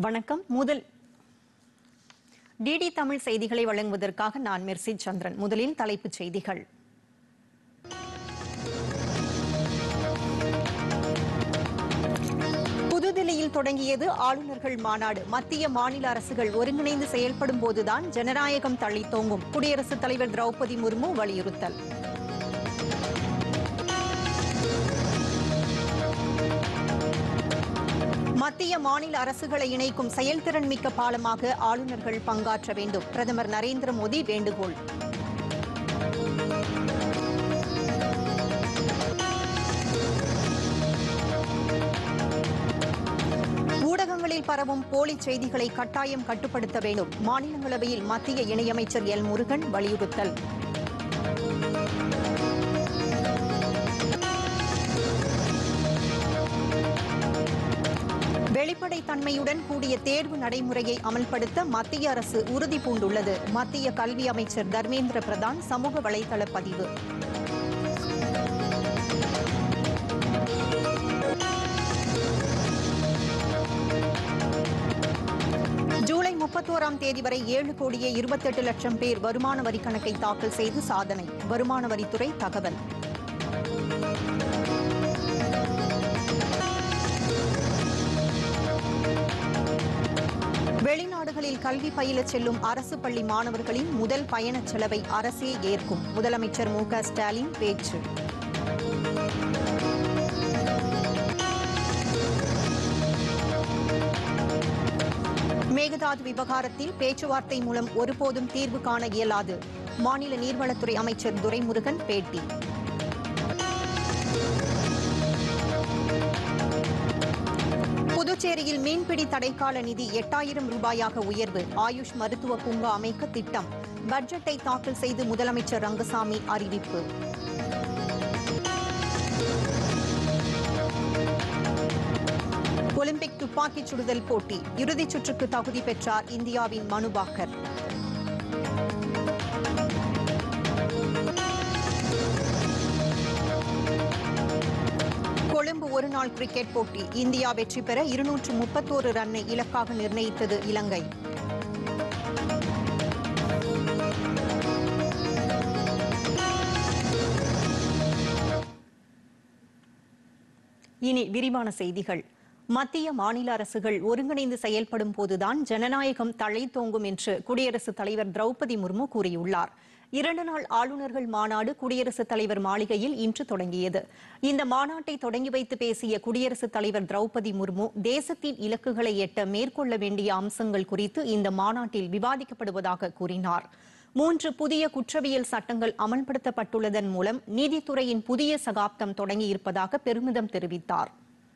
வணக்கம் முதல் டிடி தமிழ் செய்திகளை வழங்குவதற்காக நான் மெர்சி சந்திரன் முதலில் தலைப்புச் செய்திகள் புதுதில்லியில் தொடங்கியது ஆளுநர்கள் மாநாடு மத்திய மாநில அரசுகள் ஒருங்கிணைந்து செயல்படும் போதுதான் ஜனநாயகம் தழைத்தோங்கும் குடியரசுத் தலைவர் திரௌபதி முர்மு வலியுறுத்தல் மத்திய மாநில அரசுகளை இணைக்கும் செயல்திறன் மிக்க பாலமாக ஆளுநர்கள் பங்காற்ற வேண்டும் பிரதமர் நரேந்திர மோடி வேண்டுகோள் ஊடகங்களில் பரவும் போலி செய்திகளை கட்டாயம் கட்டுப்படுத்த வேண்டும் மாநிலங்களவையில் மத்திய இணையமைச்சர் எல் முருகன் வலியுறுத்தல் வெளிப்படைத்தன்மையுடன் கூடிய தேர்வு நடைமுறையை அமல்படுத்த மத்திய அரசு உறுதி பூண்டுள்ளது மத்திய கல்வி அமைச்சர் தர்மேந்திர பிரதான் சமூக வலைதள பதிவு ஜூலை முப்பத்தோராம் தேதி வரை ஏழு கோடியே இருபத்தெட்டு லட்சம் பேர் வருமான வரி கணக்கை தாக்கல் செய்து சாதனை வருமான வரித்துறை தகவல் வெளிநாடுகளில் கல்வி பயிலச் செல்லும் அரசு பள்ளி மாணவர்களின் முதல் பயணச் செலவை அரசே ஏற்கும் முதலமைச்சர் மு க ஸ்டாலின் பேச்சு மேகதாது விவகாரத்தில் பேச்சுவார்த்தை மூலம் ஒருபோதும் தீர்வு காண இயலாது மாநில நீர்வளத்துறை அமைச்சர் துரைமுருகன் பேட்டி புதுச்சேரியில் மீன்பிடி தடைக்கால நிதி எட்டாயிரம் ரூபாயாக உயர்வு ஆயுஷ் மருத்துவ பூங்கா அமைக்க திட்டம் பட்ஜெட்டை தாக்கல் செய்து முதலமைச்சர் ரங்கசாமி அறிவிப்பு ஒலிம்பிக் துப்பாக்கிச் சுடுதல் போட்டி இறுதிச் சுற்றுக்கு தகுதி பெற்றார் இந்தியாவின் மனு பாக்கர் கொழும்பு ஒருநாள் கிரிக்கெட் போட்டி இந்தியா வெற்றி பெற இருநூற்று முப்பத்தோரு ரன்னை இலக்காக நிர்ணயித்தது இலங்கை இனி விரிவான செய்திகள் மத்திய மாநில அரசுகள் ஒருங்கிணைந்து செயல்படும் போதுதான் ஜனநாயகம் தழைத்தோங்கும் என்று குடியரசுத் தலைவர் திரௌபதி முர்மு கூறியுள்ளார் இரண்டு நாள் ஆளுநர்கள் மாநாடு குடியரசுத் தலைவர் மாளிகையில் இன்று தொடங்கியது இந்த மாநாட்டை தொடங்கி வைத்து பேசிய குடியரசுத் தலைவர் திரௌபதி முர்மு தேசத்தின் இலக்குகளை எட்ட மேற்கொள்ள வேண்டிய அம்சங்கள் குறித்து இந்த மாநாட்டில் விவாதிக்கப்படுவதாக கூறினார் மூன்று புதிய குற்றவியல் சட்டங்கள் அமல்படுத்தப்பட்டுள்ளதன் மூலம் நீதித்துறையின் புதிய சகாப்தம் தொடங்கியிருப்பதாக பெருமிதம் தெரிவித்தார்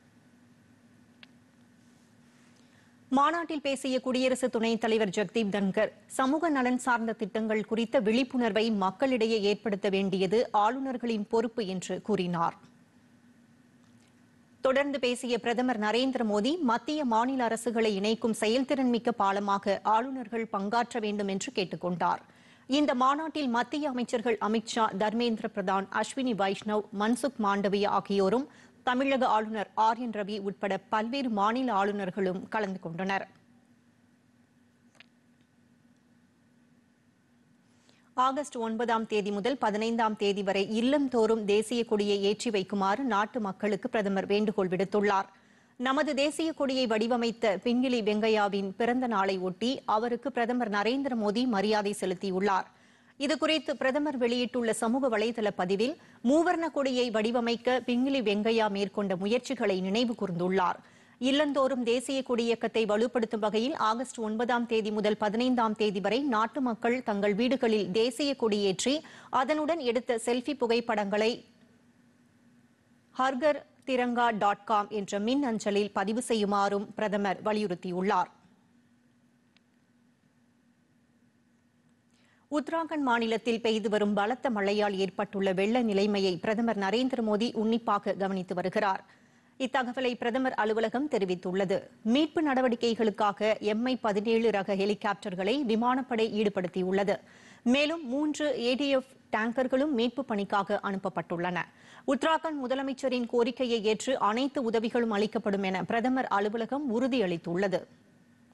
மாநாட்டில் பேசிய குடியரசு துணைத் தலைவர் ஜெக்தீப் தன்கர் சமூக நலன் சார்ந்த திட்டங்கள் குறித்த விழிப்புணர்வை மக்களிடையே ஏற்படுத்த வேண்டியது ஆளுநர்களின் பொறுப்பு என்று கூறினார் தொடர்ந்து பேசிய பிரதமர் நரேந்திர மோடி மத்திய மாநில அரசுகளை இணைக்கும் செயல்திறன் மிக்க பாலமாக ஆளுநர்கள் பங்காற்ற வேண்டும் என்று கேட்டுக் கொண்டார் இந்த மாநாட்டில் மத்திய அமைச்சர்கள் அமித்ஷா தர்மேந்திர பிரதான் அஸ்வினி வைஷ்ணவ் மன்சுக் மாண்டவியா ஆகியோரும் தமிழக ஆளுநர் ஆர் என் ரவி உட்பட பல்வேறு மாநில ஆளுநர்களும் கலந்து கொண்டனர் ஆகஸ்ட் ஒன்பதாம் தேதி முதல் பதினைந்தாம் தேதி வரை இல்லந்தோறும் தேசிய கொடியை ஏற்றி வைக்குமாறு நாட்டு மக்களுக்கு பிரதமர் வேண்டுகோள் விடுத்துள்ளார் நமது தேசிய கொடியை வடிவமைத்த பிங்கிலி வெங்கையாவின் பிறந்த நாளை ஒட்டி அவருக்கு பிரதமர் நரேந்திர மோடி மரியாதை செலுத்தியுள்ளார் இதுகுறித்து பிரதமர் வெளியிட்டுள்ள சமூக வலைதள பதிவில் மூவர்ண கொடியை வடிவமைக்க பிங்கிலி வெங்கையா மேற்கொண்ட முயற்சிகளை நினைவு கூர்ந்துள்ளார் இல்லந்தோறும் தேசிய கொடி இயக்கத்தை வலுப்படுத்தும் வகையில் ஆகஸ்ட் ஒன்பதாம் தேதி முதல் பதினைந்தாம் தேதி வரை நாட்டு மக்கள் தங்கள் வீடுகளில் தேசிய கொடியேற்றி அதனுடன் எடுத்த செல்ஃபி புகைப்படங்களை ஹர்கர் திரங்கா டாட் காம் என்ற மின் அஞ்சலில் பதிவு செய்யுமாறும் பிரதமர் வலியுறுத்தியுள்ளார் உத்தராகண்ட் மாநிலத்தில் பெய்து வரும் பலத்த மழையால் ஏற்பட்டுள்ள வெள்ள நிலைமையை பிரதமர் நரேந்திர மோடி உன்னிப்பாக கவனித்து வருகிறார் இத்தகவலை பிரதமர் அலுவலகம் தெரிவித்துள்ளது மீட்பு நடவடிக்கைகளுக்காக எம்ஐ பதினேழு ரக ஹெலிகாப்டர்களை விமானப்படை ஈடுபடுத்தியுள்ளது மேலும் மூன்று ஏடிஎஃப் டேங்கர்களும் மீட்பு பணிக்காக அனுப்பப்பட்டுள்ளன உத்தராகண்ட் முதலமைச்சரின் கோரிக்கையை ஏற்று அனைத்து உதவிகளும் அளிக்கப்படும் என பிரதமர் அலுவலகம் உறுதியளித்துள்ளது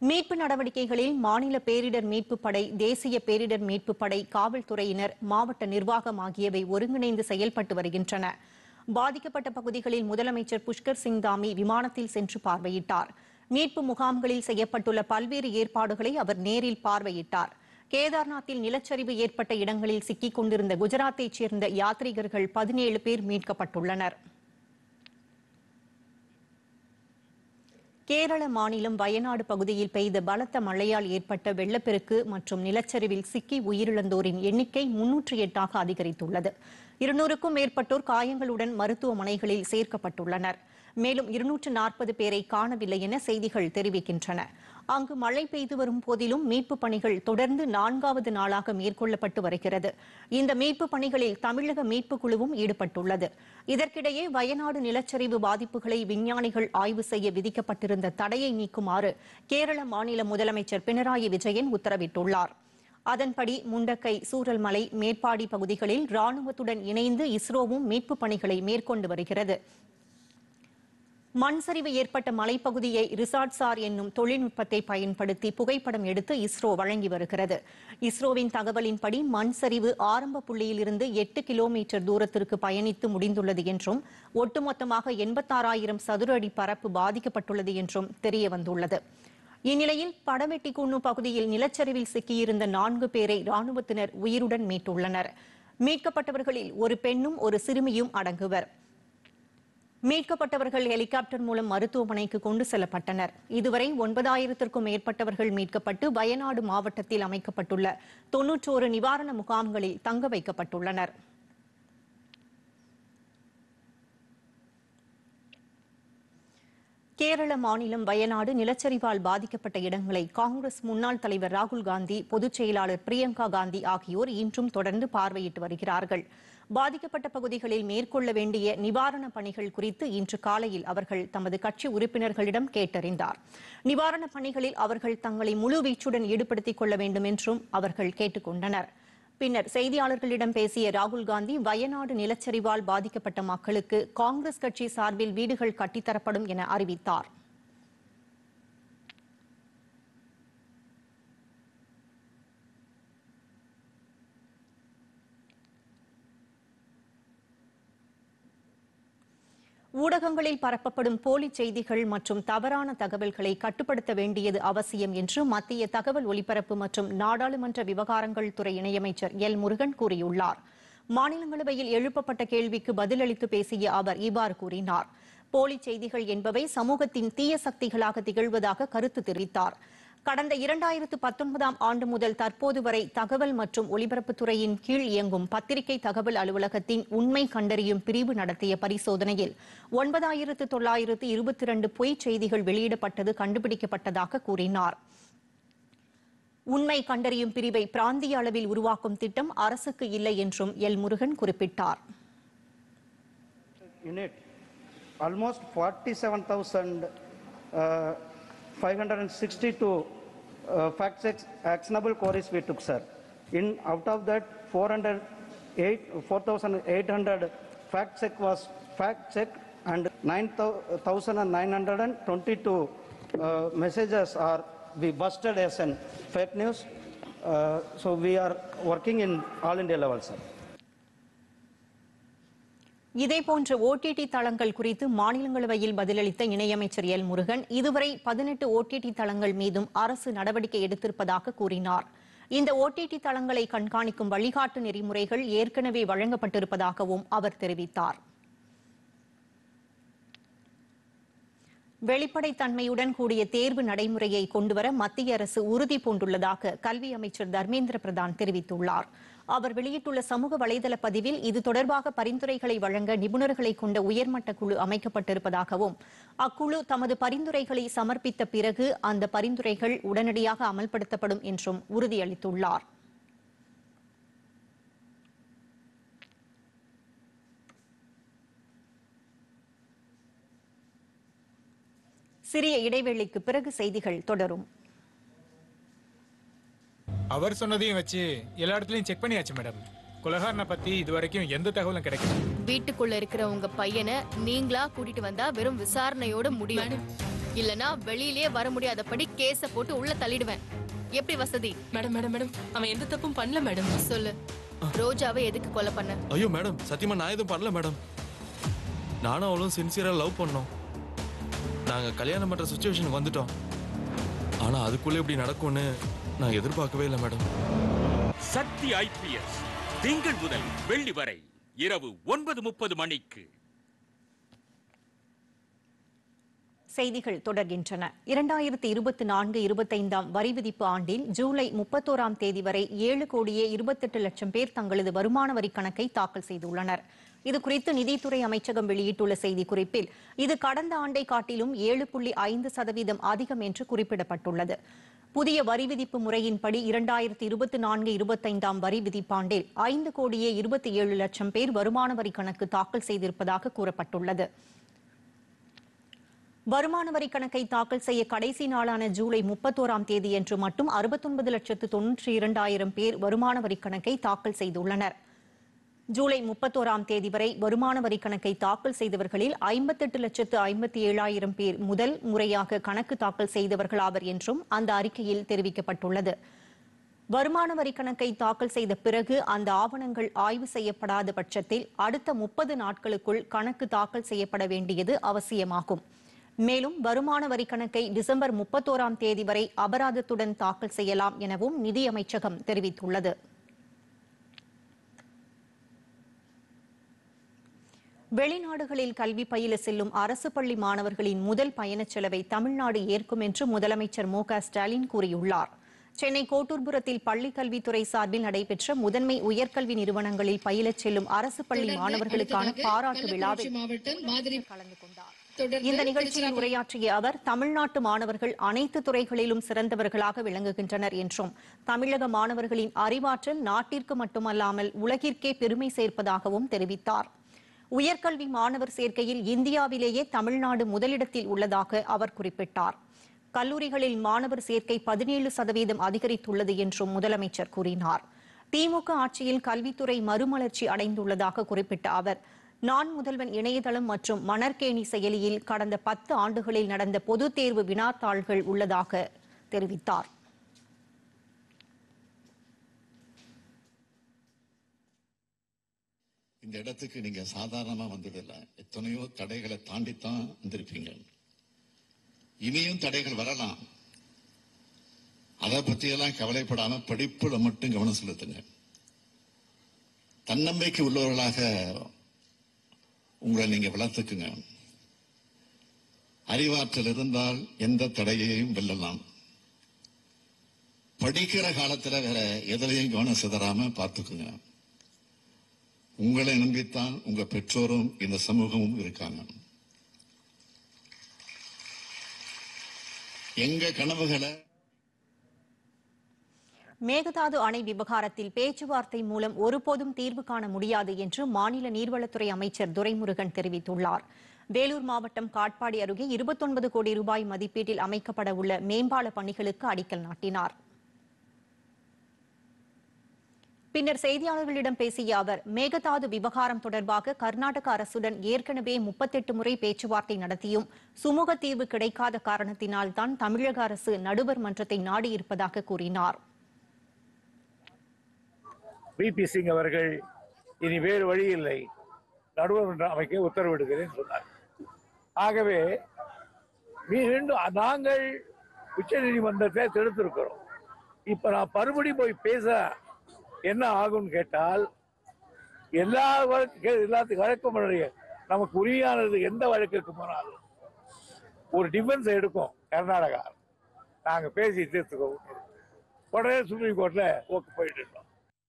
மீட்பு நடவடிக்கைகளில் மாநில பேரிடர் மீட்பு படை தேசிய பேரிடர் மீட்பு படை காவல்துறையினர் மாவட்ட நிர்வாகம் ஆகியவை ஒருங்கிணைந்து செயல்பட்டு வருகின்றன பாதிக்கப்பட்ட பகுதிகளில் முதலமைச்சர் புஷ்கர் சிங் தாமி விமானத்தில் சென்று பார்வையிட்டார் மீட்பு முகாம்களில் செய்யப்பட்டுள்ள பல்வேறு ஏற்பாடுகளை அவர் நேரில் பார்வையிட்டார் கேதார்நாத்தில் நிலச்சரிவு ஏற்பட்ட இடங்களில் சிக்கிக் கொண்டிருந்த குஜராத்தைச் சேர்ந்த யாத்ரீகர்கள் பதினேழு பேர் மீட்கப்பட்டுள்ளனர் கேரள மாநிலம் வயநாடு பகுதியில் பெய்த பலத்த மழையால் ஏற்பட்ட வெள்ளப்பெருக்கு மற்றும் நிலச்சரிவில் சிக்கி உயிரிழந்தோரின் எண்ணிக்கை முன்னூற்றி எட்டாக அதிகரித்துள்ளது இருநூறுக்கும் மேற்பட்டோர் காயங்களுடன் மருத்துவமனைகளில் சேர்க்கப்பட்டுள்ளனர் மேலும் இருநூற்று நாற்பது பேரை காணவில்லை என செய்திகள் தெரிவிக்கின்றன அங்கு மழை பெய்து வரும் போதிலும் மீட்பு பணிகள் தொடர்ந்து நான்காவது நாளாக மேற்கொள்ளப்பட்டு வருகிறது இந்த மீட்பு பணிகளில் தமிழக மீட்பு குழுவும் ஈடுபட்டுள்ளது இதற்கிடையே வயநாடு நிலச்சரிவு பாதிப்புகளை விஞ்ஞானிகள் ஆய்வு செய்ய விதிக்கப்பட்டிருந்த தடையை நீக்குமாறு கேரள மாநில முதலமைச்சர் பினராயி விஜயன் உத்தரவிட்டுள்ளார் அதன்படி முண்டக்கை சூரல்மலை மேற்பாடி பகுதிகளில் ராணுவத்துடன் இணைந்து இஸ்ரோவும் மீட்பு பணிகளை மேற்கொண்டு வருகிறது மண் சரிவு ஏற்பட்ட மலைப்பகுதியை ரிசார்ட் சார் என்னும் தொழில்நுட்பத்தை பயன்படுத்தி புகைப்படம் எடுத்து இஸ்ரோ வழங்கி வருகிறது இஸ்ரோவின் தகவலின்படி மண் சரிவு ஆரம்ப புள்ளியிலிருந்து எட்டு கிலோமீட்டர் தூரத்திற்கு பயணித்து முடிந்துள்ளது என்றும் ஒட்டுமொத்தமாக எண்பத்தாறாயிரம் சதுர அடி பரப்பு பாதிக்கப்பட்டுள்ளது என்றும் தெரிய வந்துள்ளது இந்நிலையில் படவெட்டிக்குன்னு பகுதியில் நிலச்சரிவில் சிக்கியிருந்த நான்கு பேரை ராணுவத்தினர் உயிருடன் மீட்டுள்ளனர் மீட்கப்பட்டவர்களில் ஒரு பெண்ணும் ஒரு சிறுமியும் அடங்குவர் மீட்கப்பட்டவர்கள் ஹெலிகாப்டர் மூலம் மருத்துவமனைக்கு கொண்டு செல்லப்பட்டனர் இதுவரை ஒன்பதாயிரத்திற்கும் மேற்பட்டவர்கள் மீட்கப்பட்டு வயநாடு மாவட்டத்தில் அமைக்கப்பட்டுள்ள தொன்னூற்றோரு நிவாரண முகாம்களில் தங்க வைக்கப்பட்டுள்ளனர் கேரள மாநிலம் வயநாடு நிலச்சரிவால் பாதிக்கப்பட்ட இடங்களை காங்கிரஸ் முன்னாள் தலைவர் ராகுல் காந்தி பொதுச் செயலாளர் பிரியங்கா காந்தி ஆகியோர் இன்றும் தொடர்ந்து பார்வையிட்டு வருகிறார்கள் பாதிக்கப்பட்ட பகுதிகளில் மேற்கொள்ள வேண்டிய நிவாரணப் பணிகள் குறித்து இன்று காலையில் அவர்கள் தமது கட்சி உறுப்பினர்களிடம் கேட்டறிந்தார் நிவாரணப் பணிகளில் அவர்கள் தங்களை முழுவீச்சுடன் ஈடுபடுத்திக் கொள்ள வேண்டும் என்றும் அவர்கள் கேட்டுக் கொண்டனர் பின்னர் செய்தியாளர்களிடம் பேசிய ராகுல் காந்தி வயநாடு நிலச்சரிவால் பாதிக்கப்பட்ட மக்களுக்கு காங்கிரஸ் கட்சி சார்பில் வீடுகள் கட்டித்தரப்படும் என அறிவித்தார் ஊடகங்களில் பரப்பப்படும் போலி செய்திகள் மற்றும் தவறான தகவல்களை கட்டுப்படுத்த வேண்டியது அவசியம் என்று மத்திய தகவல் ஒலிபரப்பு மற்றும் நாடாளுமன்ற விவகாரங்கள் துறை இணையமைச்சர் எல் முருகன் கூறியுள்ளார் மாநிலங்களவையில் எழுப்பப்பட்ட கேள்விக்கு பதிலளித்து பேசிய அவர் இவ்வாறு கூறினார் போலி செய்திகள் என்பவை சமூகத்தின் தீய சக்திகளாக திகழ்வதாக கருத்து தெரிவித்தார் கடந்த இரண்டாயிரத்து பத்தொன்பதாம் ஆண்டு முதல் தற்போது வரை தகவல் மற்றும் ஒலிபரப்புத்துறையின் கீழ் இயங்கும் பத்திரிகை தகவல் அலுவலகத்தின் உண்மை கண்டறியும் பிரிவு நடத்திய பரிசோதனையில் ஒன்பதாயிரத்து தொள்ளாயிரத்து இருபத்தி இரண்டு பொய் செய்திகள் வெளியிடப்பட்டது கண்டுபிடிக்கப்பட்டதாக கூறினார் உண்மை கண்டறியும் பிரிவை பிராந்திய அளவில் உருவாக்கும் திட்டம் அரசுக்கு இல்லை என்றும் எல் முருகன் குறிப்பிட்டார் unit, almost 47,562 uh, fact checks actionable queries we took, sir. In out of that, 408, 4,800 fact check was fact check, and 9,922 uh, messages are we busted as an fake news. Uh, so we are working in all India level, sir. இதேபோன்ற OTT தளங்கள் குறித்து மாநிலங்களவையில் பதிலளித்த இணையமைச்சர் L Murugan இதுவரை பதினெட்டு OTT தளங்கள் மீதும் அரசு நடவடிக்கை எடுத்திருப்பதாக கூறினார் இந்த ஓடிடி தளங்களை கண்காணிக்கும் வழிகாட்டு நெறிமுறைகள் ஏற்கனவே வழங்கப்பட்டிருப்பதாகவும் அவர் தெரிவித்தார் வெளிப்படைத்தன்மையுடன் கூடிய தேர்வு நடைமுறையை கொண்டுவர மத்திய அரசு உறுதி பூண்டுள்ளதாக கல்வி அமைச்சர் தர்மேந்திர பிரதான் தெரிவித்துள்ளார் அவர் வெளியிட்டுள்ள சமூக வலைதள பதிவில் இது தொடர்பாக பரிந்துரைகளை வழங்க நிபுணர்களை கொண்ட உயர்மட்ட குழு அமைக்கப்பட்டிருப்பதாகவும் அக்குழு தமது பரிந்துரைகளை சமர்ப்பித்த பிறகு அந்த பரிந்துரைகள் உடனடியாக அமல்படுத்தப்படும் என்றும் உறுதியளித்துள்ளார் சிறிய இடைவேளைக்கு பிறகு செய்திகள் தொடரும் அவர் சொன்னதையும் வச்சு எல்லா இடத்துலயும் செக் பண்ணியாச்சு மேடம் குலகாரனை பத்தி இது வரைக்கும் எந்த தகவலும் கிடைக்கல வீட்டுக்குள்ள இருக்கிற உங்க பையனை நீங்களா கூட்டிட்டு வந்தா வெறும் விசாரணையோட முடியும் இல்லனா வெளியிலேயே வர முடியாதபடி கேஸ போட்டு உள்ள தள்ளிடுவேன் எப்படி வசதி மேடம் மேடம் மேடம் அவன் எந்த தப்பும் பண்ணல மேடம் சொல்லு ரோஜாவை எதுக்கு கொலை பண்ண ஐயோ மேடம் சத்தியமா நான் எதுவும் பண்ணல மேடம் நானும் அவளும் சின்சியரா லவ் பண்ணோம் நாங்க கல்யாணம் பண்ற சுச்சுவேஷனுக்கு வந்துட்டோம் ஆனா அதுக்குள்ள இப்படி நடக்கும்னு நான் எதிர்பார்க்கவே இல்லை மேடம் சக்தி ஐபிஎஸ் திங்கள் முதல் வெள்ளி வரை இரவு ஒன்பது முப்பது மணிக்கு செய்திகள் தொடர்கின்றன இரண்டாயிரத்தி இருபத்தி நான்கு இருபத்தைந்தாம் வரி விதிப்பு ஆண்டில் ஜூலை முப்பத்தோராம் தேதி வரை ஏழு கோடியே இருபத்தெட்டு லட்சம் பேர் தங்களது வருமான வரி கணக்கை தாக்கல் செய்துள்ளனர் இதுகுறித்து நிதித்துறை அமைச்சகம் வெளியிட்டுள்ள செய்திக்குறிப்பில் இது கடந்த ஆண்டை காட்டிலும் ஏழு புள்ளி ஐந்து சதவீதம் அதிகம் என்று குறிப்பிடப்பட்டுள்ளது புதிய வரி விதிப்பு முறையின்படி இரண்டாயிரத்தி இருபத்தி நான்கு இருபத்தைந்தாம் வரி விதிப்பாண்டில் ஐந்து கோடியே இருபத்தி ஏழு லட்சம் பேர் வருமான வரி கணக்கு தாக்கல் செய்திருப்பதாக கூறப்பட்டுள்ளது வருமான வரி கணக்கை தாக்கல் செய்ய கடைசி நாளான ஜூலை முப்பத்தோராம் தேதியன்று மட்டும் அறுபத்தொன்பது லட்சத்து தொன்னூற்றி இரண்டாயிரம் பேர் வருமான வரி கணக்கை தாக்கல் செய்துள்ளனர் ஜூலை முப்பத்தோராம் தேதி வரை வருமான வரி கணக்கை தாக்கல் செய்தவர்களில் ஐம்பத்தெட்டு லட்சத்து ஐம்பத்தி ஏழாயிரம் பேர் முதல் முறையாக கணக்கு தாக்கல் செய்தவர்கள் ஆவர் என்றும் அந்த அறிக்கையில் தெரிவிக்கப்பட்டுள்ளது வருமான வரி கணக்கை தாக்கல் செய்த பிறகு அந்த ஆவணங்கள் ஆய்வு செய்யப்படாத பட்சத்தில் அடுத்த முப்பது நாட்களுக்குள் கணக்கு தாக்கல் செய்யப்பட வேண்டியது அவசியமாகும் மேலும் வருமான வரி கணக்கை டிசம்பர் முப்பத்தோராம் தேதி வரை அபராதத்துடன் தாக்கல் செய்யலாம் எனவும் நிதி அமைச்சகம் தெரிவித்துள்ளது வெளிநாடுகளில் கல்வி பயில செல்லும் அரசு பள்ளி மாணவர்களின் முதல் பயணச் செலவை தமிழ்நாடு ஏற்கும் என்று முதலமைச்சர் மு க ஸ்டாலின் கூறியுள்ளார் சென்னை கோட்டூர்புரத்தில் பள்ளிக் கல்வித்துறை சார்பில் நடைபெற்ற முதன்மை உயர்கல்வி நிறுவனங்களில் பயிலச் செல்லும் அரசு பள்ளி மாணவர்களுக்கான பாராட்டு விழாவில் மாவட்டம் மாதிரி கலந்து கொண்டார் தொடர்ந்து இந்த நிகழ்ச்சியில் உரையாற்றிய அவர் தமிழ்நாட்டு மாணவர்கள் அனைத்து துறைகளிலும் சிறந்தவர்களாக விளங்குகின்றனர் என்றும் தமிழக மாணவர்களின் அறிவாற்றல் நாட்டிற்கு மட்டுமல்லாமல் உலகிற்கே பெருமை சேர்ப்பதாகவும் தெரிவித்தார் உயர்கல்வி மாணவர் சேர்க்கையில் இந்தியாவிலேயே தமிழ்நாடு முதலிடத்தில் உள்ளதாக அவர் குறிப்பிட்டார் கல்லூரிகளில் மாணவர் சேர்க்கை பதினேழு சதவீதம் அதிகரித்துள்ளது என்றும் முதலமைச்சர் கூறினார் திமுக ஆட்சியில் கல்வித்துறை மறுமலர்ச்சி அடைந்துள்ளதாக குறிப்பிட்ட அவர் நான் முதல்வன் இணையதளம் மற்றும் மணற்கேணி செயலியில் கடந்த பத்து ஆண்டுகளில் நடந்த பொதுத் தேர்வு வினாத்தாள்கள் உள்ளதாக தெரிவித்தார் இந்த இடத்துக்கு நீங்க சாதாரணமா வந்ததில்லை எத்தனையோ தடைகளை தாண்டித்தான் வந்திருப்பீங்க இனியும் தடைகள் வரலாம் அதை பற்றியெல்லாம் கவலைப்படாம படிப்புல மட்டும் கவனம் செலுத்துங்க தன்னம்பிக்கை உள்ளவர்களாக உங்களை நீங்க வளர்த்துக்குங்க அறிவாற்றல் இருந்தால் எந்த தடையையும் வெல்லலாம் படிக்கிற காலத்துல வேற எதுலையும் கவனம் சிதறாம பார்த்துக்குங்க உங்களை நம்பித்தான் உங்க பெற்றோரும் இந்த சமூகமும் இருக்காங்க எங்க கனவுகளை மேகதாது அணை விவகாரத்தில் பேச்சுவார்த்தை மூலம் ஒருபோதும் தீர்வு காண முடியாது என்று மாநில நீர்வளத்துறை அமைச்சர் துரைமுருகன் தெரிவித்துள்ளார் வேலூர் மாவட்டம் காட்பாடி அருகே இருபத்தொன்பது கோடி ரூபாய் மதிப்பீட்டில் அமைக்கப்பட உள்ள மேம்பால பணிகளுக்கு அடிக்கல் நாட்டினார் பின்னர் செய்தியாளர்களிடம் பேசிய அவர் மேகதாது விவகாரம் தொடர்பாக கர்நாடக அரசுடன் ஏற்கனவே முப்பத்தெட்டு முறை பேச்சுவார்த்தை நடத்தியும் சுமூக தீர்வு கிடைக்காத காரணத்தினால் தான் தமிழக அரசு நடுவர் மன்றத்தை நாடியிருப்பதாக கூறினார் பிபி சிங் அவர்கள் இனி வேறு வழி இல்லை நடுவர் மன்றம் அமைக்க உத்தரவிடுகிறேன் சொன்னார் ஆகவே மீண்டும் நாங்கள் உச்ச நீதிமன்றத்தை தடுத்திருக்கிறோம் இப்ப நான் மறுபடியும் போய் பேச என்ன ஆகும்னு கேட்டால் எல்லா வழக்கு எல்லாத்துக்கும் வழக்கும் முடியும். நமக்கு உரிமையானது எந்த வழக்குக்கு போனாலும் ஒரு டிஃபென்ஸ் எடுக்கும் கர்நாடகா நாங்க பேசி தீர்த்துக்கோ உடனே சுப்ரீம் கோர்ட்ல ஓக்கு போயிட்டு இருக்கோம்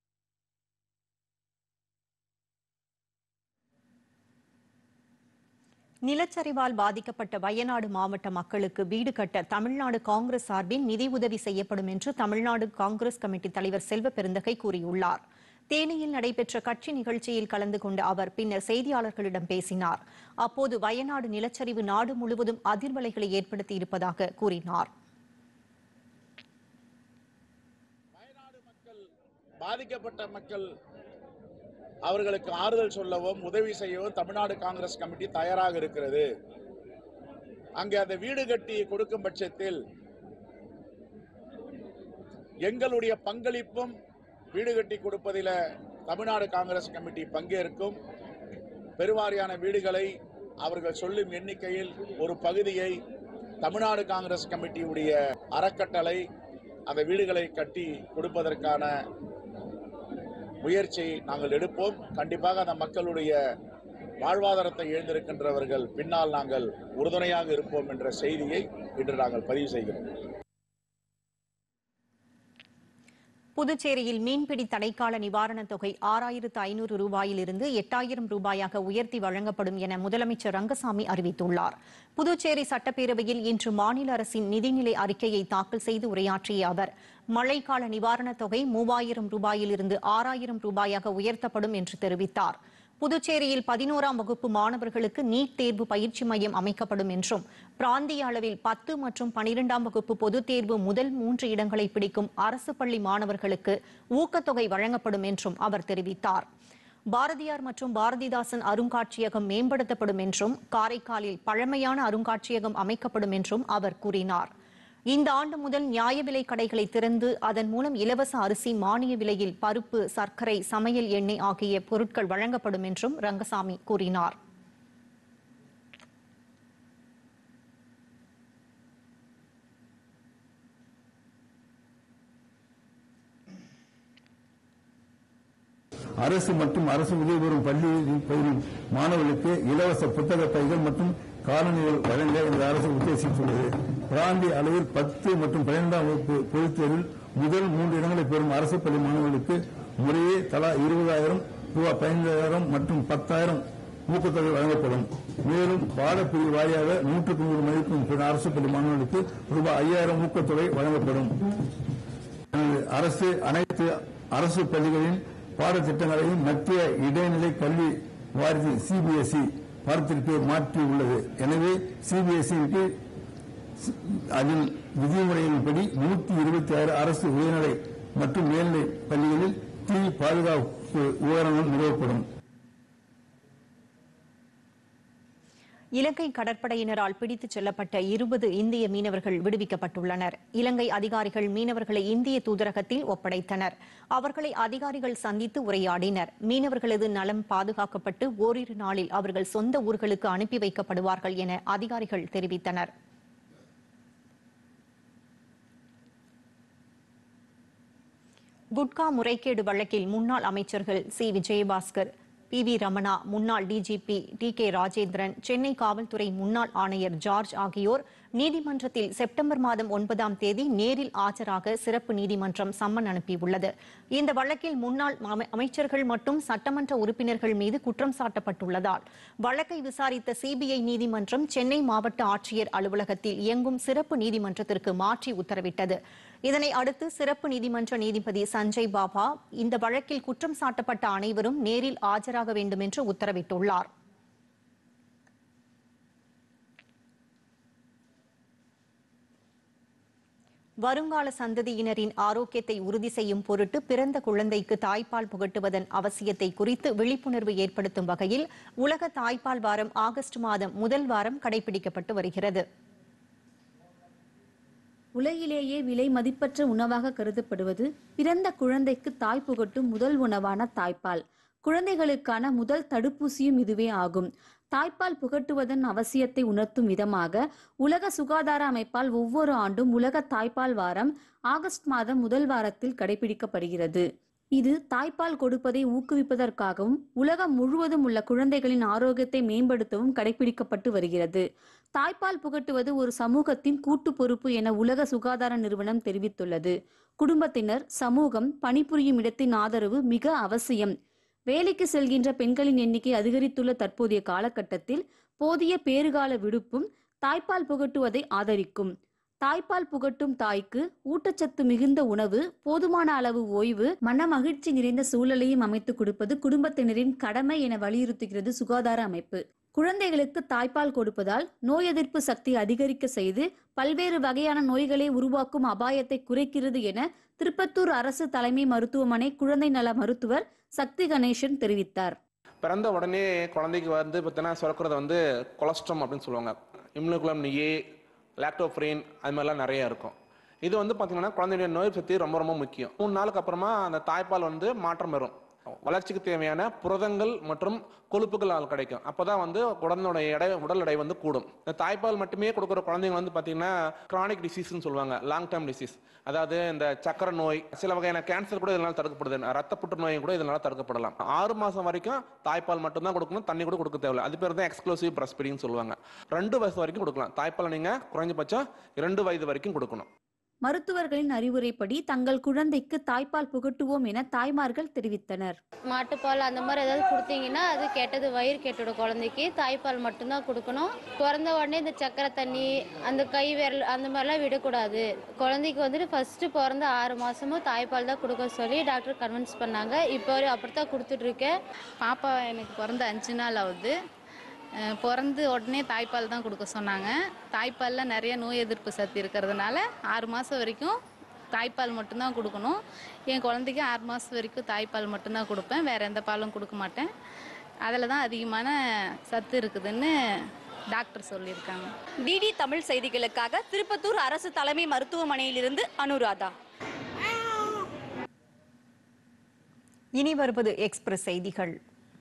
நிலச்சரிவால் பாதிக்கப்பட்ட வயநாடு மாவட்ட மக்களுக்கு வீடு கட்ட தமிழ்நாடு காங்கிரஸ் சார்பில் நிதி உதவி செய்யப்படும் என்று தமிழ்நாடு காங்கிரஸ் கமிட்டி தலைவர் செல்வ பெருந்தகை கூறியுள்ளார் தேனியில் நடைபெற்ற கட்சி நிகழ்ச்சியில் கலந்து கொண்ட அவர் பின்னர் செய்தியாளர்களிடம் பேசினார் அப்போது வயநாடு நிலச்சரிவு நாடு முழுவதும் அதிர்வலைகளை ஏற்படுத்தி இருப்பதாக கூறினார் பாதிக்கப்பட்ட மக்கள் அவர்களுக்கு ஆறுதல் சொல்லவும் உதவி செய்யவும் தமிழ்நாடு காங்கிரஸ் கமிட்டி தயாராக இருக்கிறது அங்கே அந்த வீடு கட்டி கொடுக்கும் பட்சத்தில் எங்களுடைய பங்களிப்பும் வீடு கட்டி கொடுப்பதில் தமிழ்நாடு காங்கிரஸ் கமிட்டி பங்கேற்கும் பெருவாரியான வீடுகளை அவர்கள் சொல்லும் எண்ணிக்கையில் ஒரு பகுதியை தமிழ்நாடு காங்கிரஸ் கமிட்டியுடைய அறக்கட்டளை அந்த வீடுகளை கட்டி கொடுப்பதற்கான முயற்சி நாங்கள் எடுப்போம் கண்டிப்பாக அந்த மக்களுடைய வாழ்வாதாரத்தை இழந்திருக்கின்றவர்கள் பின்னால் நாங்கள் உறுதுணையாக இருப்போம் என்ற செய்தியை இன்று நாங்கள் பதிவு செய்கிறோம் புதுச்சேரியில் மீன்பிடி தடைக்கால நிவாரணத் தொகை ஆறாயிரத்து ஐநூறு ரூபாயிலிருந்து எட்டாயிரம் ரூபாயாக உயர்த்தி வழங்கப்படும் என முதலமைச்சர் ரங்கசாமி அறிவித்துள்ளார் புதுச்சேரி சட்டப்பேரவையில் இன்று மாநில அரசின் நிதிநிலை அறிக்கையை தாக்கல் செய்து உரையாற்றிய அவர் மழைக்கால நிவாரணத் தொகை மூவாயிரம் ரூபாயிலிருந்து ஆறாயிரம் ரூபாயாக உயர்த்தப்படும் என்று தெரிவித்தார் புதுச்சேரியில் பதினோராம் வகுப்பு மாணவர்களுக்கு நீட் தேர்வு பயிற்சி மையம் அமைக்கப்படும் என்றும் பிராந்திய அளவில் பத்து மற்றும் பனிரெண்டாம் வகுப்பு பொதுத் தேர்வு முதல் மூன்று இடங்களை பிடிக்கும் அரசு பள்ளி மாணவர்களுக்கு ஊக்கத்தொகை வழங்கப்படும் என்றும் அவர் தெரிவித்தார் பாரதியார் மற்றும் பாரதிதாசன் அருங்காட்சியகம் மேம்படுத்தப்படும் என்றும் காரைக்காலில் பழமையான அருங்காட்சியகம் அமைக்கப்படும் என்றும் அவர் கூறினார் இந்த ஆண்டு முதல் நியாய விலை கடைகளை திறந்து அதன் மூலம் இலவச அரிசி மானிய விலையில் பருப்பு சர்க்கரை சமையல் எண்ணெய் ஆகிய பொருட்கள் வழங்கப்படும் என்றும் ரங்கசாமி கூறினார் அரசு மற்றும் அரசு உதவி பெறும் பள்ளியில் பயிலும் மாணவர்களுக்கு இலவச புத்தக பைகள் மற்றும் காலணிகள் வழங்க இந்த அரசு உத்தேசித்துள்ளது பிராந்திய அளவில் பத்து மற்றும் பன்னிரெண்டாம் வகுப்பு பொதுத் தேர்வில் முதல் மூன்று இடங்களை பெறும் அரசு பள்ளி மாணவர்களுக்கு முறையே தலா இருபதாயிரம் ரூபாய் பதினைந்தாயிரம் மற்றும் பத்தாயிரம் ஊக்கத்தொகை வழங்கப்படும் மேலும் பாடப்பிரிவு வாரியாக நூற்றுக்கு நூறு மதிப்பெண் பெறும் அரசு பள்ளி மாணவர்களுக்கு ரூபாய் ஐயாயிரம் ஊக்கத்தொகை வழங்கப்படும் அரசு அனைத்து அரசு பள்ளிகளின் பாடத்திட்டங்களையும் மத்திய இடைநிலை கல்வி வாரியம் சிபிஎஸ்இ பாடத்திற்கு மாற்றி உள்ளது எனவே சிபிஎஸ்இக்கு அதில் விதிமுறையின்படி நூற்றி இருபத்தி ஆறு அரசு உயர்நிலை மற்றும் மேல்நிலை பள்ளிகளில் தீ பாதுகாப்பு உபகரணங்கள் நிறுவப்படும் இலங்கை கடற்படையினரால் பிடித்துச் செல்லப்பட்ட இருபது இந்திய மீனவர்கள் விடுவிக்கப்பட்டுள்ளனர் இலங்கை அதிகாரிகள் மீனவர்களை இந்திய தூதரகத்தில் ஒப்படைத்தனர் அவர்களை அதிகாரிகள் சந்தித்து உரையாடினர் மீனவர்களது நலம் பாதுகாக்கப்பட்டு ஓரிரு நாளில் அவர்கள் சொந்த ஊர்களுக்கு அனுப்பி வைக்கப்படுவார்கள் என அதிகாரிகள் தெரிவித்தனர் குட்கா முறைகேடு வழக்கில் முன்னாள் அமைச்சர்கள் C Vijayabaskar P V Ramana முன்னாள் DGP T K Rajendran Chennai காவல்துறை முன்னாள் ஆணையர் ஜார்ஜ் ஆகியோர் நீதிமன்றத்தில் செப்டம்பர் மாதம் ஒன்பதாம் தேதி நேரில் ஆஜராக சிறப்பு நீதிமன்றம் சம்மன் அனுப்பியுள்ளது இந்த வழக்கில் முன்னாள் அமை- அமைச்சர்கள் மற்றும் சட்டமன்ற உறுப்பினர்கள் மீது குற்றம் சாட்டப்பட்டுள்ளதால் வழக்கை விசாரித்த சிபிஐ நீதிமன்றம் சென்னை மாவட்ட ஆட்சியர் அலுவலகத்தில் இயங்கும் சிறப்பு நீதிமன்றத்திற்கு மாற்றி உத்தரவிட்டது இதனை அடுத்து சிறப்பு நீதிமன்ற நீதிபதி சஞ்சய் பாபா இந்த வழக்கில் குற்றம் சாட்டப்பட்ட அனைவரும் நேரில் ஆஜராக வேண்டும் என்று உத்தரவிட்டுள்ளார் வருங்கால சந்ததியினரின் ஆரோக்கியத்தை உறுதி செய்யும் பொருட்டு பிறந்த குழந்தைக்கு தாய்ப்பால் புகட்டுவதன் அவசியத்தை குறித்து விழிப்புணர்வு ஏற்படுத்தும் வகையில் உலக தாய்ப்பால் வாரம் ஆகஸ்ட் மாதம் முதல் வாரம் கடைபிடிக்கப்பட்டு வருகிறது உலகிலேயே விலை மதிப்பற்ற உணவாக கருதப்படுவது பிறந்த குழந்தைக்கு தாய் புகட்டும் முதல் உணவான தாய்ப்பால் குழந்தைகளுக்கான முதல் தடுப்பூசியும் இதுவே ஆகும் தாய்ப்பால் புகட்டுவதன் அவசியத்தை உணர்த்தும் விதமாக உலக சுகாதார அமைப்பால் ஒவ்வொரு ஆண்டும் உலக தாய்ப்பால் வாரம் ஆகஸ்ட் மாதம் முதல் வாரத்தில் கடைபிடிக்கப்படுகிறது இது தாய்ப்பால் கொடுப்பதை ஊக்குவிப்பதற்காகவும் உலகம் முழுவதும் உள்ள குழந்தைகளின் ஆரோக்கியத்தை மேம்படுத்தவும் கடைபிடிக்கப்பட்டு வருகிறது தாய்ப்பால் புகட்டுவது ஒரு சமூகத்தின் கூட்டு பொறுப்பு என உலக சுகாதார நிறுவனம் தெரிவித்துள்ளது குடும்பத்தினர் சமூகம் பணிபுரியும் இடத்தின் ஆதரவு மிக அவசியம் வேலைக்கு செல்கின்ற பெண்களின் எண்ணிக்கை அதிகரித்துள்ள தற்போதைய காலகட்டத்தில் போதிய பேறுகால விடுப்பும் தாய்ப்பால் புகட்டுவதை ஆதரிக்கும் தாய்ப்பால் புகட்டும் தாய்க்கு ஊட்டச்சத்து மிகுந்த உணவு போதுமான அளவு ஓய்வு மன மகிழ்ச்சி நிறைந்த சூழலையும் அமைத்துக் கொடுப்பது குடும்பத்தினரின் கடமை என வலியுறுத்துகிறது சுகாதார அமைப்பு குழந்தைகளுக்கு தாய்ப்பால் கொடுப்பதால் நோய் எதிர்ப்பு சக்தி அதிகரிக்க செய்து பல்வேறு வகையான நோய்களை உருவாக்கும் அபாயத்தை குறைக்கிறது என திருப்பத்தூர் அரசு தலைமை மருத்துவமனை குழந்தை நல மருத்துவர் சக்தி கணேசன் தெரிவித்தார் பிறந்த உடனே குழந்தைக்கு வந்து பார்த்தீங்கன்னா சுரக்கிறது வந்து கொலஸ்ட்ரம் அப்படின்னு சொல்லுவாங்க இம்யூனோகுலம் ஏ லாக்டோஃப்ரீன் அது மாதிரிலாம் நிறைய இருக்கும் இது வந்து பார்த்தீங்கன்னா குழந்தையுடைய நோய் சக்தி ரொம்ப ரொம்ப முக்கியம் மூணு நாளுக்கு அப்புறமா அந்த தாய்ப்பால் வந்து மாற்றம் பெறும் வளர்ச்சிக்கு தேவையான புரதங்கள் மற்றும் கொழுப்புகள் அதில் கிடைக்கும் அப்பதான் வந்து குழந்தையோட எடை உடல் எடை வந்து கூடும் இந்த தாய்ப்பால் மட்டுமே கொடுக்குற குழந்தைங்க வந்து பார்த்தீங்கன்னா கிரானிக் டிசீஸ்னு சொல்லுவாங்க லாங் டேர்ம் டிசீஸ் அதாவது இந்த சக்கரை நோய் சில வகையான கேன்சர் கூட இதனால தடுக்கப்படுது ரத்த புற்றுநோய் கூட இதனால தடுக்கப்படலாம் ஆறு மாசம் வரைக்கும் தாய்ப்பால் மட்டும்தான் கொடுக்கணும் தண்ணி கூட கொடுக்க தேவையில்ல அது பேர் தான் எக்ஸ்க்ளூசிவ் பிரஸ்ட் ஃபீடிங் சொல்லுவாங்க ரெண்டு வயசு வரைக்கும் கொடுக்கலாம் தாய்ப்பால் நீங்க குறைஞ்சபட்சம் இரண்டு வயது வரைக்கும் கொடுக்கணும் மருத்துவர்களின் அறிவுரைப்படி தங்கள் குழந்தைக்கு தாய்ப்பால் புகட்டுவோம் என தாய்மார்கள் தெரிவித்தனர் மாட்டுப்பால் அந்த மாதிரி ஏதாவது கொடுத்தீங்கன்னா அது கெட்டது வயிறு கெட்டுடும் குழந்தைக்கு தாய்ப்பால் மட்டும்தான் கொடுக்கணும் பிறந்த உடனே இந்த சக்கரை தண்ணி அந்த கை விரல் அந்த மாதிரிலாம் விடக்கூடாது குழந்தைக்கு வந்துட்டு ஃபர்ஸ்ட் பிறந்த ஆறு மாசமும் தாய்ப்பால் தான் கொடுக்க சொல்லி டாக்டர் கன்வின்ஸ் பண்ணாங்க இப்போ அப்படித்தான் கொடுத்துட்டு இருக்கேன் பாப்பா எனக்கு பிறந்த அஞ்சு நாள் ஆகுது அஹ் பிறந்து உடனே தாய்ப்பால் தான் கொடுக்க சொன்னாங்க தாய்ப்பாலில் நிறைய நோய் எதிர்ப்பு சக்தி இருக்கிறதுனால ஆறு மாதம் வரைக்கும் தாய்ப்பால் மட்டும்தான் கொடுக்கணும் என் குழந்தைக்கு ஆறு மாதம் வரைக்கும் தாய்ப்பால் மட்டும்தான் கொடுப்பேன் வேறு எந்த பாலும் கொடுக்க மாட்டேன் அதில் தான் அதிகமான சத்து இருக்குதுன்னு டாக்டர் சொல்லியிருக்காங்க டிடி தமிழ் செய்திகளுக்காக திருப்பத்தூர் அரசு தலைமை மருத்துவமனையிலிருந்து அனுராதா இனி வருவது எக்ஸ்பிரஸ் செய்திகள்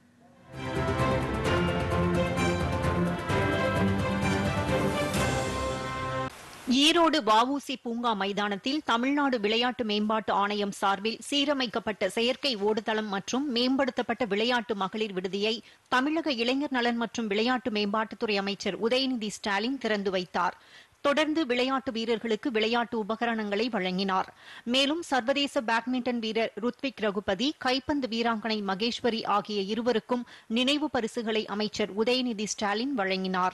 ஈரோடு வஉசி பூங்கா மைதானத்தில் தமிழ்நாடு விளையாட்டு மேம்பாட்டு ஆணையம் சார்பில் சீரமைக்கப்பட்ட செயற்கை ஓடுதளம் மற்றும் மேம்படுத்தப்பட்ட விளையாட்டு மகளிர் விடுதியை தமிழக இளைஞர் நலன் மற்றும் விளையாட்டு மேம்பாட்டுத்துறை அமைச்சர் உதயநிதி ஸ்டாலின் திறந்து வைத்தார் தொடர்ந்து விளையாட்டு வீரர்களுக்கு விளையாட்டு உபகரணங்களை வழங்கினார் மேலும் சர்வதேச பேட்மிண்டன் வீரர் ருத்விக் ரகுபதி கைப்பந்து வீராங்கனை மகேஸ்வரி ஆகிய இருவருக்கும் நினைவு பரிசுகளை அமைச்சர் உதயநிதி ஸ்டாலின் வழங்கினார்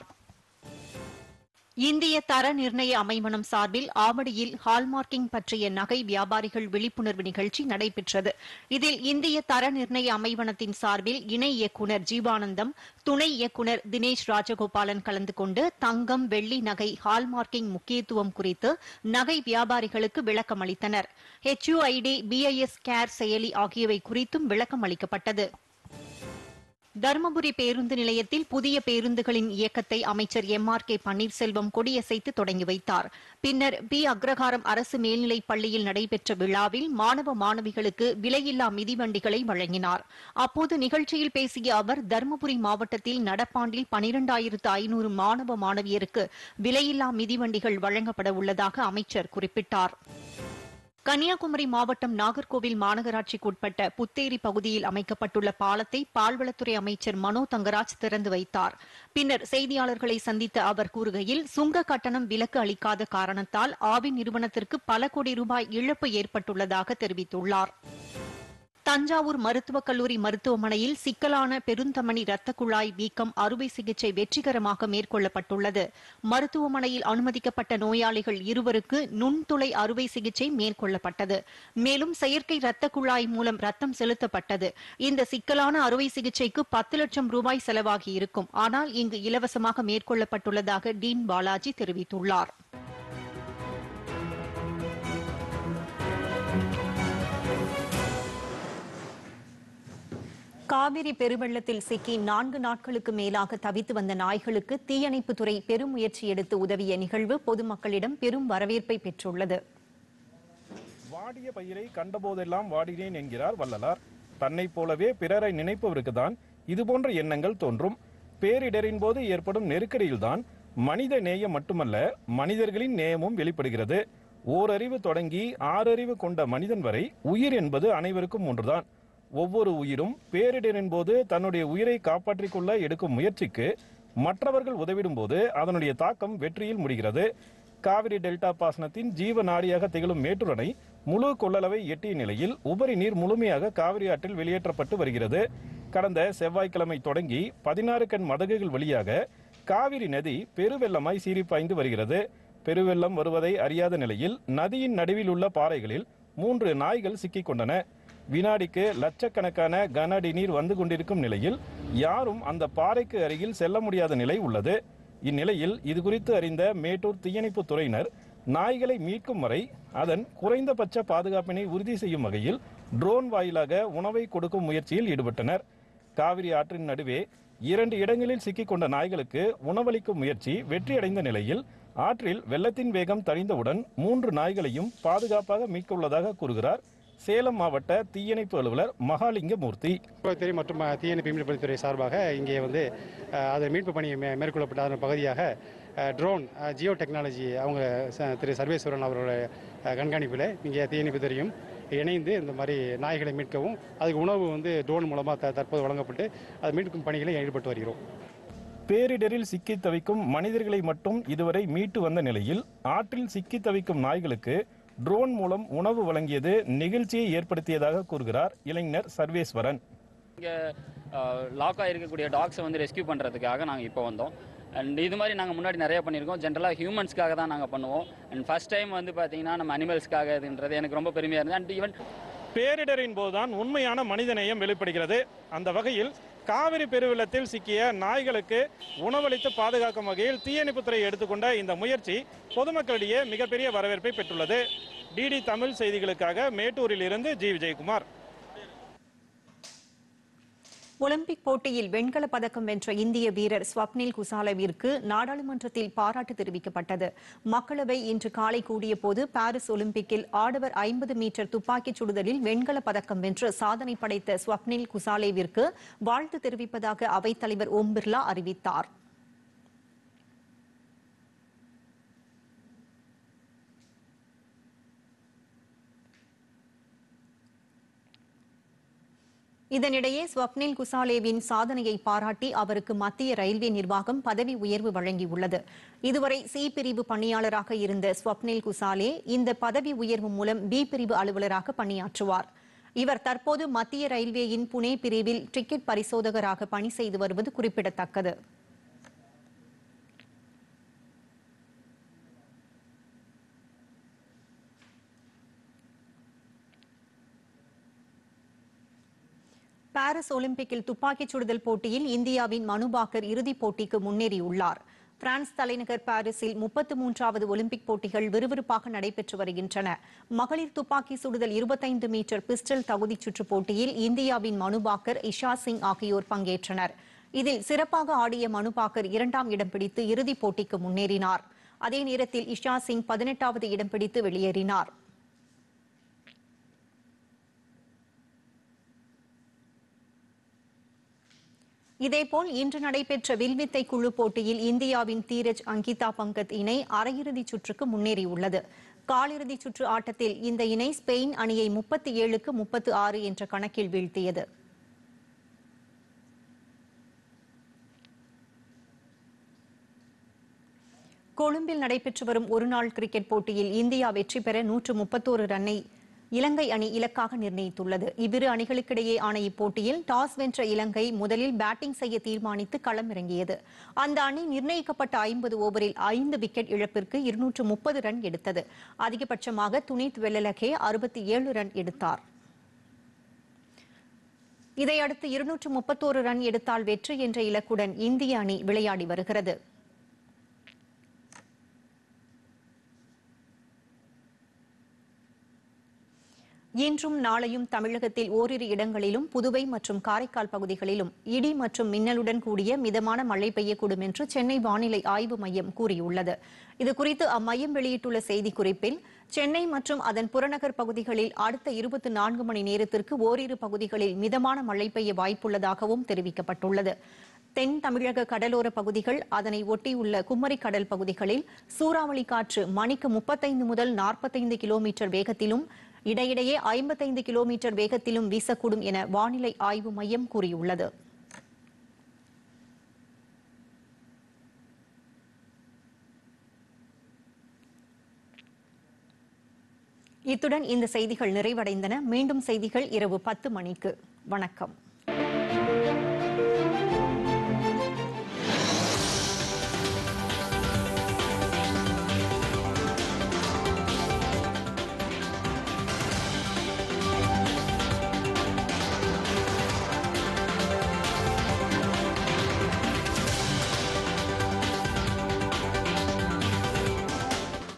இந்திய தர நிர்ணய அமைமனம் சார்பில் ஆவடியில் ஹால்மார்க்கிங் பற்றிய நகை வியாபாரிகள் விழிப்புணர்வு நிகழ்ச்சி நடைபெற்றது இதில் இந்திய தர நிர்ணய அமைவனத்தின் சார்பில் இணை இயக்குநர் ஜீவானந்தம் துணை இயக்குநர் தினேஷ் ராஜகோபாலன் கலந்து கொண்டு தங்கம் வெள்ளி நகை ஹால்மார்க்கிங் முக்கியத்துவம் குறித்து நகை வியாபாரிகளுக்கு விளக்கம் அளித்தனர் ஹெச்யூஐடி பிஐஎஸ் கேர் செயலி ஆகியவை குறித்தும் விளக்கம் அளிக்கப்பட்டது தருமபுரி பேருந்து நிலையத்தில் புதிய பேருந்துகளின் இயக்கத்தை அமைச்சர் எம் ஆர் கே பன்னீர்செல்வம் கொடியசைத்து தொடங்கி வைத்தார் பின்னர் பி அக்ரஹாரம் அரசு மேல்நிலைப் பள்ளியில் நடைபெற்ற விழாவில் மாணவ மாணவிகளுக்கு விலையில்லா மிதிவண்டிகளை வழங்கினார் அப்போது நிகழ்ச்சியில் பேசிய அவர் தருமபுரி மாவட்டத்தில் நடப்பாண்டில் பனிரெண்டாயிரத்து ஐநூறு மாணவ மாணவியருக்கு விலையில்லா மிதிவண்டிகள் வழங்கப்பட உள்ளதாக அமைச்சர் குறிப்பிட்டார் கன்னியாகுமரி மாவட்டம் நாகர்கோவில் மாநகராட்சிக்குட்பட்ட புத்தேரி பகுதியில் அமைக்கப்பட்டுள்ள பாலத்தை பால்வளத்துறை அமைச்சர் மனோ தங்கராஜ் திறந்து வைத்தார் பின்னர் செய்தியாளர்களை சந்தித்த அவர் கூறுகையில் சுங்க கட்டணம் விலக்கு அளிக்காத காரணத்தால் ஆவி நிறுவனத்திற்கு பல கோடி ரூபாய் இழப்பு ஏற்பட்டுள்ளதாக தெரிவித்துள்ளார் தஞ்சாவூர் மருத்துவக் கல்லூரி மருத்துவமனையில் சிக்கலான பெருந்தமனி இரத்த குழாய் வீக்கம் அறுவை சிகிச்சை வெற்றிகரமாக மேற்கொள்ளப்பட்டுள்ளது மருத்துவமனையில் அனுமதிக்கப்பட்ட நோயாளிகள் இருவருக்கு நுண்துளை அறுவை சிகிச்சை மேற்கொள்ளப்பட்டது மேலும் செயற்கை இரத்த குழாய் மூலம் ரத்தம் செலுத்தப்பட்டது இந்த சிக்கலான அறுவை சிகிச்சைக்கு பத்து லட்சம் ரூபாய் செலவாகி இருக்கும் ஆனால் இங்கு இலவசமாக மேற்கொள்ளப்பட்டுள்ளதாக டீன் பாலாஜி தெரிவித்துள்ளார் காவிரி பெருவெள்ளத்தில் சிக்கி நான்கு நாட்களுக்கு மேலாக தவித்து வந்த நாய்களுக்கு தீயணைப்புத்துறை பெரும் முயற்சி எடுத்து உதவிய நிகழ்வு பொதுமக்களிடம் பெரும் வரவேற்பை பெற்றுள்ளது வாடிய பயிரை கண்டபோதெல்லாம் வாடினேன் என்கிறார் வள்ளலார் தன்னைப் போலவே பிறரை நினைப்பவருக்கு தான் இதுபோன்ற எண்ணங்கள் தோன்றும் பேரிடரின் போது ஏற்படும் நெருக்கடியில்தான் மனித நேயம் மட்டுமல்ல மனிதர்களின் நேயமும் வெளிப்படுகிறது ஓரறிவு தொடங்கி ஆறறிவு கொண்ட மனிதன் வரை உயிர் என்பது அனைவருக்கும் ஒன்றுதான் ஒவ்வொரு உயிரும் பேரிடரின் போது தன்னுடைய உயிரை காப்பாற்றிக் கொள்ள எடுக்கும் முயற்சிக்கு மற்றவர்கள் உதவிடும் போது அதனுடைய தாக்கம் வெற்றியில் முடிகிறது காவிரி டெல்டா பாசனத்தின் ஜீவ நாடியாக திகழும் மேட்டூர் அணை முழு கொள்ளளவை எட்டிய நிலையில் உபரி நீர் முழுமையாக காவிரி ஆற்றில் வெளியேற்றப்பட்டு வருகிறது கடந்த செவ்வாய்க்கிழமை தொடங்கி பதினாறு கண் மதகுகள் வழியாக காவிரி நதி பெருவெள்ளமாய் சீறிப்பாய்ந்து வருகிறது பெருவெள்ளம் வருவதை அறியாத நிலையில் நதியின் நடுவில் உள்ள பாறைகளில் மூன்று நாய்கள் சிக்கிக் கொண்டன வினாடிக்கு லட்சக்கணக்கான கன அடி நீர் வந்து கொண்டிருக்கும் நிலையில் யாரும் அந்த பாறைக்கு அருகில் செல்ல முடியாத நிலை உள்ளது இந்நிலையில் இது குறித்து அறிந்த மேட்டூர் தீயணைப்பு துறையினர் நாய்களை மீட்கும் வரை அதன் குறைந்தபட்ச பாதுகாப்பினை உறுதி செய்யும் வகையில் ட்ரோன் வாயிலாக உணவை கொடுக்கும் முயற்சியில் ஈடுபட்டனர் காவிரி ஆற்றின் நடுவே இரண்டு இடங்களில் சிக்கிக்கொண்ட நாய்களுக்கு உணவளிக்கும் முயற்சி வெற்றியடைந்த நிலையில் ஆற்றில் வெள்ளத்தின் வேகம் தணிந்தவுடன் மூன்று நாய்களையும் பாதுகாப்பாக மீட்க உள்ளதாக கூறுகிறார் சேலம் மாவட்ட தீயணைப்பு அலுவலர் மகாலிங்க மூர்த்தி துறை மற்றும் தீயணைப்பு மீட்புத்துறை சார்பாக இங்கே வந்து அஹ், அது மீட்பு பணி மே- மேற்கொள்ளப்பட்ட அதன் பகுதியாக ட்ரோன் ஜியோ டெக்னாலஜி அவங்க ச- திரு சர்வேஸ்வரன் அவரோட அஹ், கண்காணிப்பில் இங்கே தீயணைப்பு துறையும் இணைந்து இந்த மாதிரி நாய்களை மீட்கவும் அதுக்கு உணவு வந்து ட்ரோன் மூலமாக த தற்போது வழங்கப்பட்டு அது மீட்கும் பணிகளில் ஈடுபட்டு வருகிறோம் பேரிடரில் சிக்கி தவிக்கும் மனிதர்களை மட்டும் இதுவரை மீட்டு வந்த நிலையில் ஆற்றில் சிக்கி தவிக்கும் நாய்களுக்கு ட்ரோன் மூலம் உணவு வழங்கியது நிகழ்ச்சியை ஏற்படுத்தியதாக கூறுகிறார் இளைஞர் சர்வேஸ்வரன் இங்கே லாக் ஆகிருக்கக்கூடிய டாக்ஸை வந்து ரெஸ்க்யூ பண்ணுறதுக்காக நாங்கள் இப்போ வந்தோம் அண்ட் இது மாதிரி நாங்கள் முன்னாடி நிறைய பண்ணியிருக்கோம் ஜென்ரலாக ஹியூமன்ஸ்க்காக தான் நாங்கள் பண்ணுவோம் அண்ட் ஃபர்ஸ்ட் டைம் வந்து பார்த்தீங்கன்னா நம்ம அனிமல்ஸ்க்காக இதுன்றது எனக்கு ரொம்ப பெருமையாக இருந்தது அண்ட் ஈவன் பேரிடரின் போதுதான் உண்மையான மனிதநேயம் வெளிப்படுகிறது அந்த வகையில் காவிரி பெருவெள்ளத்தில் சிக்கிய நாய்களுக்கு உணவளித்து பாதுகாக்கும் வகையில் தீயணைப்புத்துறை எடுத்துக்கொண்ட இந்த முயற்சி பொதுமக்களிடையே மிகப்பெரிய வரவேற்பை பெற்றுள்ளது டிடி தமிழ் செய்திகளுக்காக மேட்டூரில் இருந்து ஜி விஜயகுமார் ஒலிம்பிக் போட்டியில் வெண்கலப் பதக்கம் வென்ற இந்திய வீரர் ஸ்வப்னில் குசாலவிற்கு நாடாளுமன்றத்தில் பாராட்டு தெரிவிக்கப்பட்டது மக்களவை இன்று காலை கூடிய போது பாரிஸ் ஒலிம்பிக்கில் ஆடவர் ஐம்பது மீட்டர் துப்பாக்கிச் சுடுதலில் வெண்கலப் பதக்கம் வென்று சாதனை படைத்த ஸ்வப்னில் குசாலேவிற்கு வாழ்த்து தெரிவிப்பதாக அவைத்தலைவர் ஓம் பிர்லா அறிவித்தார் இதனிடையே ஸ்வப்னில் குசாலேவின் சாதனையை பாராட்டி அவருக்கு மத்திய ரயில்வே நிர்வாகம் பதவி உயர்வு வழங்கியுள்ளது இதுவரை சி பிரிவு பணியாளராக இருந்த ஸ்வப்னில் குசாலே இந்த பதவி உயர்வு மூலம் பி பிரிவு அலுவலராக பணியாற்றுவார் இவர் தற்போது மத்திய ரயில்வேயின் புனே பிரிவில் டிக்கெட் பரிசோதகராக பணி செய்து வருவது குறிப்பிடத்தக்கது பாரிஸ் ஒலிம்பிக்கில் துப்பாக்கிச் சுடுதல் போட்டியில் இந்தியாவின் மனு பாக்கர் இறுதிப் போட்டிக்கு முன்னேறியுள்ளார் பிரான்ஸ் தலைநகர் பாரிஸில் முப்பத்து மூன்றாவது ஒலிம்பிக் போட்டிகள் விறுவிறுப்பாக நடைபெற்று வருகின்றன மகளிர் துப்பாக்கி சுடுதல் இருபத்தைந்து மீட்டர் பிஸ்டல் தகுதிச் சுற்றுப் போட்டியில் இந்தியாவின் மனு பாக்கர் இஷா சிங் ஆகியோர் பங்கேற்றனர் இதில் சிறப்பாக ஆடிய மனு பாக்கர் இரண்டாம் இடம் பிடித்து இறுதிப் போட்டிக்கு முன்னேறினார் அதே நேரத்தில் இஷா சிங் பதினெட்டாவது இடம் பிடித்து வெளியேறினார் இதேபோல் இன்று நடைபெற்ற வில்வித்தை குழு போட்டியில் இந்தியாவின் தீரஜ் அங்கிதா பங்கத் இணை அரையிறுதிச் சுற்றுக்கு முன்னேறியுள்ளது காலிறுதிச் சுற்று ஆட்டத்தில் இந்த இணை ஸ்பெயின் அணியை முப்பத்தி ஏழுக்கு முப்பத்து ஆறு என்ற கணக்கில் வீழ்த்தியது கொழும்பில் நடைபெற்று வரும் ஒருநாள் கிரிக்கெட் போட்டியில் இந்தியா வெற்றி பெற நூற்று முப்பத்தோரு ரன்னை இலங்கை அணி இலக்காக நிர்ணயித்துள்ளது இவ்விரு அணிகளுக்கிடையே ஆன இப்போட்டியில் டாஸ் வென்ற இலங்கை முதலில் பேட்டிங் செய்ய தீர்மானித்து களமிறங்கியது அந்த அணி நிர்ணயிக்கப்பட்ட ஐம்பது ஓவரில் ஐந்து விக்கெட் இழப்பிற்கு இருநூற்று முப்பது ரன் எடுத்தது அதிகபட்சமாக துனித் வெள்ளலகே அறுபத்தி ஏழு ரன் எடுத்தார் இதையடுத்து இருநூற்று முப்பத்தோரு ரன் எடுத்தால் வெற்றி என்ற இலக்குடன் இந்திய அணி விளையாடி வருகிறது இன்றும் நாளையும் தமிழகத்தில் ஓரிரு இடங்களிலும் புதுவை மற்றும் காரைக்கால் பகுதிகளிலும் இடி மற்றும் மின்னலுடன் கூடிய மிதமான மழை பெய்யக்கூடும் என்று சென்னை வானிலை ஆய்வு மையம் கூறியுள்ளது இதுகுறித்து அம்மையம் வெளியிட்டுள்ள செய்திக்குறிப்பில் சென்னை மற்றும் அதன் புறநகர் பகுதிகளில் அடுத்த இருபத்தி நான்கு மணி நேரத்திற்கு ஓரிரு பகுதிகளில் மிதமான மழை பெய்ய வாய்ப்புள்ளதாகவும் தெரிவிக்கப்பட்டுள்ளது தென் தமிழக கடலோர பகுதிகள் அதனை ஒட்டியுள்ள குமரி கடல் பகுதிகளில் சூறாவளி காற்று மணிக்கு முப்பத்தைந்து முதல் நாற்பத்தைந்து கிலோமீட்டர் வேகத்திலும் இடையிடையே ஐம்பத்தைந்து கிலோமீட்டர் வேகத்திலும் வீசக்கூடும் என வானிலை ஆய்வு மையம் கூறியுள்ளது இத்துடன் இந்த செய்திகள் நிறைவடைந்தன மீண்டும் செய்திகள் இரவு பத்து மணிக்கு வணக்கம்